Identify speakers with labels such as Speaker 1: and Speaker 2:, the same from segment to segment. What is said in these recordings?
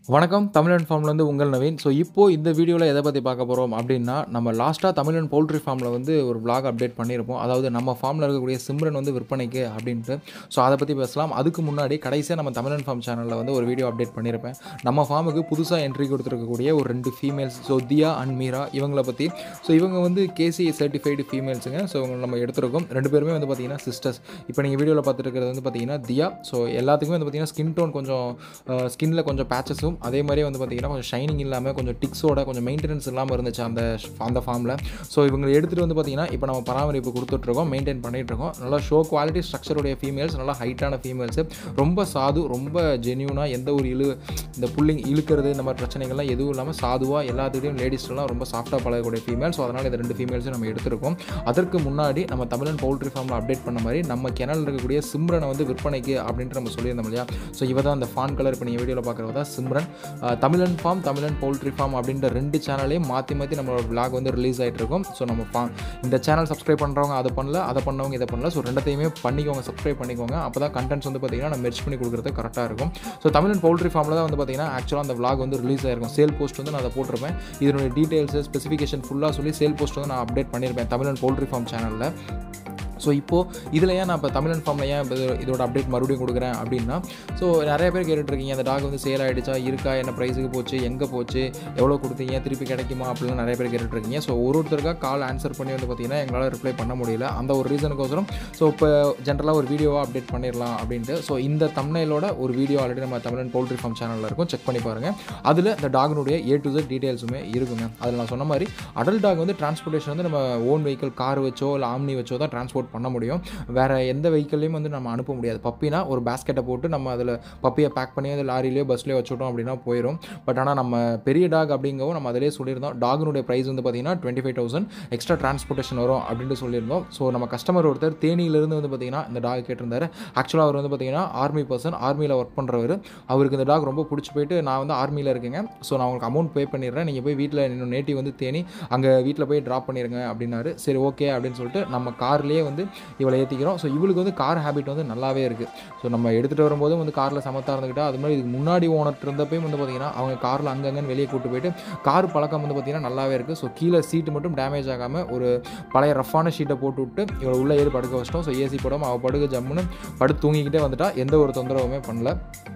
Speaker 1: வணக்கம் தமிழன் ஃபார்ம்லேருந்து உங்கள் நவீன் ஸோ இப்போது இந்த வீடியோவில் எதை பற்றி பார்க்க போகிறோம் அப்படின்னா நம்ம லாஸ்ட்டாக தமிழன் பவுல்ட்ரி ஃபார்மில் வந்து ஒரு vlog அப்டேட் பண்ணியிருப்போம் அதாவது நம்ம ஃபார்மில் இருக்கக்கூடிய சிம்ரன் வந்து விற்பனைக்கு அப்படின்ட்டு ஸோ அதை பற்றி பேசலாம் அதுக்கு முன்னாடி கடைசியாக நம்ம தமிழன் ஃபார்ம் சேனலில் வந்து ஒரு வீடியோ அப்டேட் பண்ணியிருப்பேன் நம்ம ஃபார்முக்கு புதுசாக என்ட்ரி கொடுத்துருக்கக்கூடிய ஒரு ரெண்டு females so Diya and Meera இவங்களை பற்றி ஸோ இவங்க வந்து கேசி சர்டிஃபைடு ஃபீமேல்ஸுங்க ஸோ இவங்க நம்ம எடுத்திருக்கோம் ரெண்டு பேருமே வந்து பார்த்தீங்கன்னா சிஸ்டர்ஸ் இப்போ நீங்கள் வீடியோவில் பார்த்துட்டு இருக்கிறது வந்து பார்த்தீங்கன்னா தியா ஸோ எல்லாத்துக்குமே வந்து பார்த்தீங்கன்னா ஸ்கின் டோன் கொஞ்சம் ஸ்கின்னில் கொஞ்சம் பேச்சஸும் அதே மாதிரியே வந்து பார்த்தீங்கன்னா கொஞ்சம் ஷைனிங் இல்லாமல் கொஞ்சம் டிக்ஸோட கொஞ்சம் மெயின்டெனன்ஸ் இல்லாமல் இருந்துச்சு அந்த அந்த ஃபார்மில் ஸோ இவங்க எடுத்துகிட்டு வந்து பார்த்தீங்கன்னா இப்போ நம்ம பராமரிப்பு கொடுத்துட்ருக்கோம் மெயின்டைன் பண்ணிகிட்ருக்கோம் நல்லா ஷோ குவாலிட்டி ஸ்ட்ரக்சருடைய ஃபீமேல்ஸ் நல்லா ஹைட்டான ஃபீமேல்ஸ் ரொம்ப சாது ரொம்ப ஜென்யூனாக எந்த ஒரு இழு இந்த புல்லிங் இழுக்கிறது இந்த மாதிரி பிரச்சனைகள்லாம் எதுவும் இல்லாமல் சாதுவாக எல்லாத்துக்கிட்டையும் லேடிஸ்லாம் ரொம்ப சாஃப்டாக பழகக்கூடிய ஃபீமேல் ஸோ அதனால் இந்த ரெண்டு ஃபீமேல்ஸும் நம்ம எடுத்திருக்கோம் அதற்கு முன்னாடி நம்ம தமிழன் பவுல்ட்ரி ஃபார்மில் அப்டேட் பண்ண மாதிரி நம்ம கிணல் இருக்கக்கூடிய சிம்ரனை வந்து விற்பனைக்கு அப்படின்ட்டு நம்ம சொல்லியிருந்தோம் இல்லையா ஸோ இவ தான் அந்த ஃபான் கலர் இப்போ நீங்கள் வீடியோவில் பார்க்குறவ தான் சிம்ரன் அஹ், தமிழன் ஃபார்ம் தமிழன் பவுல்ட்ரி ஃபார்ம் அப்படின்ற ரெண்டு சேனலையும் மாற்றி மாற்றி நம்மளோட vlog வந்து ரிலீஸ் ஆகிட்டு இருக்கும் ஸோ நம்ம ஃபார்ம் இந்த சேனல் சப்ஸ்கிரைப் பண்ணுறவங்க அதை பண்ணல அதை பண்ணவங்க இதை பண்ணல ஸோ ரெண்டத்தையுமே பண்ணிக்கோங்க சப்ஸ்கிரைப் பண்ணிக்கோங்க அப்போ தான் கண்டென்ட்ஸ் வந்து பார்த்தீங்கன்னா நம்ம மெர்ச் பண்ணி கொடுக்குறது கரெக்டாக இருக்கும் ஸோ தமிழன் பவுல்ட்ரி ஃபார்மில் தான் வந்து பார்த்தீங்கன்னா ஆக்சுவலாக அந்த vlog வந்து ரிலீஸ் ஆயிருக்கும் சேல் போஸ்ட் வந்து நான் அதை போட்டிருப்பேன் இதனுடைய டீட்டெயில்ஸ் ஸ்பெசிஃபிகேஷன் ஃபுல்லாக சொல்லி சேல் போஸ்ட் வந்து நான் அப்டேட் பண்ணியிருப்பேன் தமிழன் பவுல்ட்ரி ஃபார்ம் சேனலில் ஸோ இப்போது இதில் ஏன் நான் இப்போ தமிழன் ஃபார்மில் ஏன் இப்போ இது- இதோட அப்டேட் மறுபடியும் கொடுக்குறேன் அப்படின்னா ஸோ நிறைய பேர் கேட்டுட்ருக்கீங்க அந்த டாக் வந்து சேல் ஆகிடுச்சா இருக்கா என்ன ப்ரைஸுக்கு போச்சு எங்கே போச்சு எவ்வளோ கொடுத்தீங்க திருப்பி கிடைக்குமா அப்படிலாம் நிறைய பேர் கேட்டுட்ருக்கீங்க ஸோ ஒரு ஒருத்தருக்காக கால் ஆன்சர் பண்ணி வந்து பார்த்தீங்கன்னா எங்களால் ரிப்ளை பண்ண முடியல அந்த ஒரு ரீசனுக்கோசரம் ஸோ இப்போ ஜென்ரலாக ஒரு வீடியோவாக அப்டேட் பண்ணிடலாம் அப்படின்ட்டு ஸோ இந்த தம்னைலோட ஒரு வீடியோ ஆல்ரெடி நம்ம தமிழன் பவுல்ட்ரி ஃபார்ம் சேனலில் இருக்கும் செக் பண்ணி பாருங்கள் அதில் இந்த டாகினுடைய ஏ டு Z டீட்டெயில்ஸுமே இருக்குங்க அதில் நான் சொன்ன மாதிரி அடல்ட் டாக் வந்து டிரான்ஸ்போர்ட்டேஷன் வந்து நம்ம ஓன் வெஹிக்கிள் கார் வச்சோ இல்லை ஆம்னி வச்சோ தான் டிரான்ஸ்போர்ட் பண்ண முடியும் வேறு எந்த வெஹிக்கிள்லையும் வந்து நம்ம அனுப்ப முடியாது பப்பினா ஒரு பேஸ்கெட்டை போட்டு நம்ம அதில் பப்பியை பேக் பண்ணி அது லாரிலேயோ பஸ்லேயோ வச்சுட்டோம் அப்படின்னா போயிடும் பட் ஆனால் நம்ம பெரிய டாக் அப்படிங்கவும் நம்ம அதிலே சொல்லியிருந்தோம் டாகினுடைய ப்ரைஸ் வந்து பார்த்தீங்கன்னா twenty five thousand extra transportation வரும் அப்படின்ட்டு சொல்லியிருந்தோம் ஸோ நம்ம கஸ்டமர் ஒருத்தர் தேனியிலேருந்து வந்து பார்த்தீங்கன்னா இந்த டாக் கேட்டிருந்தாரு ஆக்சுவலாக அவர் வந்து பார்த்தீங்கன்னா ஆர்மி பர்சன் ஆர்மியில் ஒர்க் பண்ணுறவர் அவருக்கு இந்த டாக் ரொம்ப பிடிச்சி போயிட்டு நான் வந்து ஆர்மியில் இருக்கேங்க ஸோ நான் உங்களுக்கு அமௌண்ட் பே பண்ணிடுறேன் நீங்கள் போய் வீட்டில் இன்னும் நேட்டிவ் வந்து தேனி அங்கே வீட்டில் போய் ட்ராப் பண்ணிடுங்க அப்படின்னாரு சரி ஓகே அப்படின்னு சொல்லிட்டு நம்ம கார்லேயே வந்து இவளை ஏற்றிக்கிறோம் ஸோ இவளுக்கு வந்து கார் ஹேபிட் வந்து நல்லாவே இருக்குது ஸோ நம்ம எடுத்துகிட்டு வரும்போதும் வந்து காரில் சமத்தாக இருந்துக்கிட்டா அது மாதிரி இதுக்கு முன்னாடி ஓனர் இருந்தப்பையும் வந்து பார்த்தீங்கன்னா அவங்க காரில் அங்கங்கன்னு வெளியே கூட்டு போயிட்டு கார் பழக்கம் வந்து பார்த்தீங்கன்னா நல்லாவே இருக்குது ஸோ கீழே சீட்டு மட்டும் டேமேஜ் ஆகாமல் ஒரு பழைய ரஃப்பான ஷீட்டை போட்டு விட்டு இவளை உள்ளே ஏறி படுக்க வச்சிட்டோம் ஸோ ஏசி போடாமல் அவள் படுக்க ஜம்முன்னு படுத்து தூங்கிக்கிட்டே வந்துட்டா எந்த ஒரு தொந்தரவுமே பண்ணல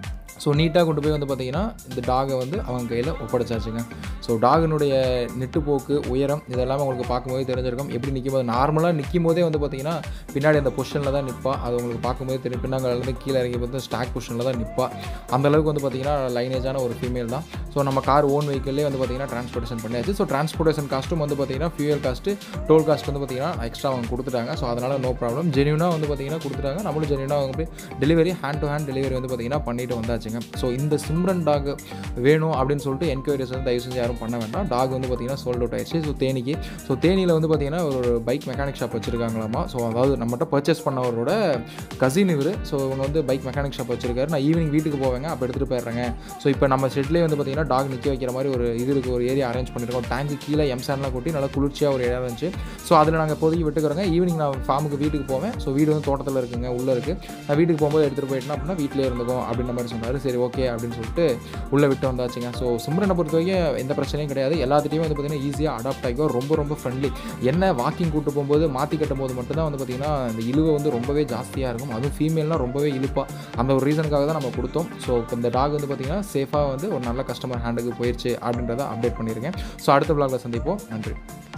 Speaker 1: ஸோ நீட்டாக கொண்டு போய் வந்து பார்த்தீங்கன்னா இந்த டாகை வந்து அவங்க கையில் ஒப்படைச்சாச்சுங்க ஸோ டாகினுடைய நெட்டுப்போக்கு உயரம் இதெல்லாம் உங்களுக்கு பார்க்கும்போது தெரிஞ்சிருக்கும் எப்படி நிற்கும் போது நார்மலாக நிற்கும் போதே வந்து பார்த்தீங்கன்னா பின்னாடி அந்த பொசிஷனில் தான் நிற்பா அது உங்களுக்கு பார்க்கும்போது தெரியும் பின்னாங்கலேருந்து கீழே இறங்கி பார்த்து ஸ்டாக் பொசிஷனில் தான் நிற்பா அந்த அளவுக்கு வந்து பார்த்தீங்கன்னா லைனேஜான ஒரு ஃபீமேல் தான் ஸோ நம்ம கார் ஓன் வெஹிக்கிள்லேயே வந்து பார்த்தீங்கன்னா டிரான்ஸ்போர்ட்டேஷன் பண்ணியாச்சு ஸோ டிரான்ஸ்போர்ட்டேஷன் காஸ்ட்டும் வந்து பார்த்தீங்கன்னா ஃபியூயல் காஸ்ட்டு டோல் காஸ்ட் வந்து பார்த்தீங்கன்னா எக்ஸ்ட்ரா அவங்க கொடுத்துட்டாங்க ஸோ அதனால் நோ ப்ராப்ளம் ஜென்யூனாக வந்து பார்த்தீங்கன்னா கொடுத்துட்டாங்க நம்மளும் ஜென்யூனாக அவங்க போய் delivery hand to hand delivery வந்து பார்த்தீங்கன்னா பண்ணிட்டு வந்தாச்சுங்க ஸோ இந்த சிம்ரன் டாக் வேணும் அப்படின்னு சொல்லிட்டு என்கொயரிஸ் வந்து தயவு செஞ்சு யாரும் பண்ண வேண்டாம் டாக் வந்து பார்த்தீங்கன்னா சோல்ட் அவுட் ஆயிடுச்சு ஸோ தேனிக்கு ஸோ தேனியில் வந்து பார்த்தீங்கன்னா ஒரு பைக் மெக்கானிக் ஷாப் வச்சிருக்காங்களாமா ஸோ அதாவது நம்மகிட்ட பர்ச்சேஸ் பண்ணவரோட கசின் இவர் ஸோ இவங்க வந்து பைக் மெக்கானிக் ஷாப் வச்சிருக்காரு நான் ஈவினிங் வீட்டுக்கு போவேங்க அப்போ எடுத்துகிட்டு போயிடுறேங்க ஸோ இப்போ நம்ம ஷெட்லேயே வந்து பார்த்தீங்கன்னா டாக் நிற்க வைக்கிற மாதிரி ஒரு இது இருக்கு ஒரு ஏரியா அரேஞ்ச் பண்ணியிருக்கோம் டேங்க்கு கீழே எம்சான்லாம் கொட்டி நல்லா குளிர்ச்சியாக ஒரு இடம் இருந்துச்சு ஸோ அதில் நாங்கள் இப்போதைக்கு விட்டுக்கிறோங்க ஈவினிங் நான் ஃபார்முக்கு வீட்டுக்கு போவேன் ஸோ வீடு வந்து தோட்டத்தில் இருக்குங்க உள்ளே இருக்குது நான் வீட்டுக்கு போகும்போது எடுத்துகிட்டு போயிட்டேன் அப்படின்னா வீட்டிலே இருந்துக்கும் அப்படின்ற மாதிரி சொன்னார் சரி ஓகே அப்படின்னு சொல்லிட்டு உள்ளே விட்டு வந்தாச்சுங்க ஸோ சிம்ரனை பொறுத்த வரைக்கும் எந்த பிரச்சனையும் கிடையாது எல்லாத்துட்டையும் வந்து பார்த்தீங்கன்னா ஈஸியாக அடாப்ட் ஆகிக்கும் ரொம்ப ரொம்ப ஃப்ரெண்ட்லி என்ன வாக்கிங் கூட்டு போகும்போது மாற்றி கட்டும் போது மட்டும்தான் வந்து பார்த்தீங்கன்னா இந்த இழுவை வந்து ரொம்பவே ஜாஸ்தியாக இருக்கும் அதுவும் ஃபீமேல்னால் ரொம்பவே இழுப்பா அந்த ஒரு ரீசனுக்காக தான் நம்ம கொடுத்தோம் ஸோ இந்த டாக் வந்து பார்த்தீங்கன்னா சேஃபாக வந்து ஒரு நல்ல கஸ்டமர் ஹேண்டுக்கு போயிடுச்சு அப்படின்றத அப்டேட் பண்ணியிருக்கேன் ஸோ அடுத்த vlogல சந்திப்போம் நன்றி